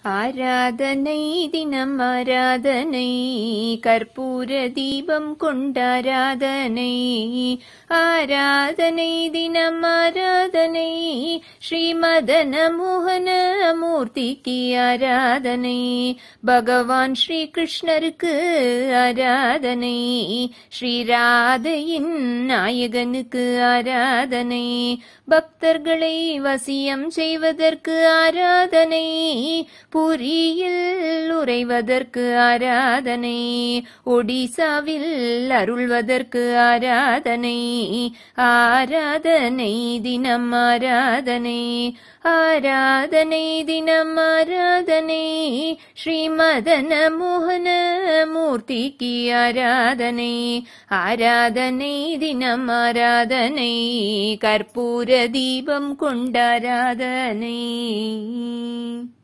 ஆராதனை தினம் ஆராதனை கற்பூர தீபம் கொண்டாராதனை ஆராதனை தினம் ஆராதனை ஸ்ரீமதன மோகன மூர்த்திக்கு ஆராதனை பகவான் ஸ்ரீ கிருஷ்ணருக்கு ஆராதனை ஸ்ரீராதையின் நாயகனுக்கு ஆராதனை பக்தர்களை வசியம் செய்வதற்கு ஆராதனை புரியில் உறைவதற்கு ஆராதனை ஒடிசாவில் அருள்வதற்கு ஆராதனை ஆராதனை தினம் ஆராதனை ஆராதனை தினம் ஆராதனை ஸ்ரீமதன மோகன மூர்த்திக்கு ஆராதனை ஆராதனை தினம் ஆராதனை கற்பூர தீபம் கொண்டாராதனை